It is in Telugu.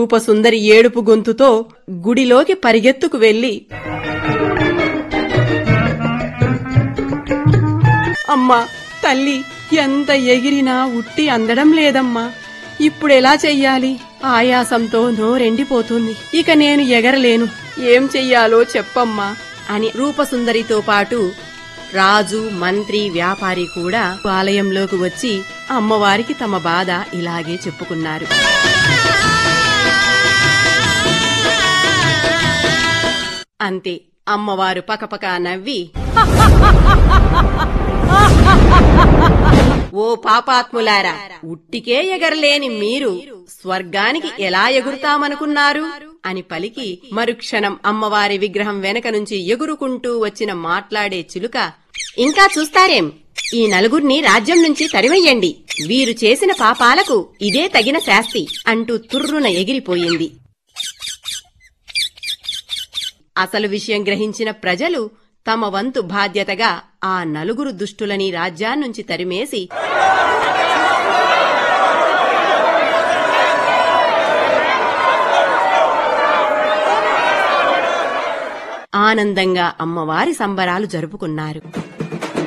రూపసుందరి ఏడుపు గొంతుతో గుడిలోకి పరిగెత్తుకు వెళ్లి అమ్మా తల్లి ఎంత ఎగిరినా ఉట్టి అందడం లేదమ్మా ఇప్పుడెలా చెయ్యాలి ఆయాసంతో నోరెండిపోతుంది ఇక నేను ఎగరలేను ఏం చెయ్యాలో చెప్పమ్మా అని రూపసుందరితో పాటు రాజు మంత్రి వ్యాపారి కూడా ఆలయంలోకి వచ్చి అమ్మవారికి తమ బాధ ఇలాగే చెప్పుకున్నారు అంతే అమ్మవారు పకపక నవ్వి ఓ పాపాత్ములారా ఉట్టికే ఎగరలేని మీరు స్వర్గానికి ఎలా ఎగురుతామనుకున్నారు అని పలికి మరుక్షణం అమ్మవారి విగ్రహం వెనక నుంచి ఎగురుకుంటూ వచ్చిన మాట్లాడే చిలుక ఇంకా చూస్తారేం ఈ నలుగురిని రాజ్యం నుంచి తరిమెయ్యండి వీరు చేసిన పాపాలకు ఇదే తగిన శాస్తి అంటూ తుర్రున ఎగిరిపోయింది అసలు విషయం గ్రహించిన ప్రజలు తమ వంతు బాధ్యతగా ఆ నలుగురు దుష్టులని రాజ్యాన్నుంచి తరిమేసి ఆనందంగా అమ్మవారి సంబరాలు జరుపుకున్నారు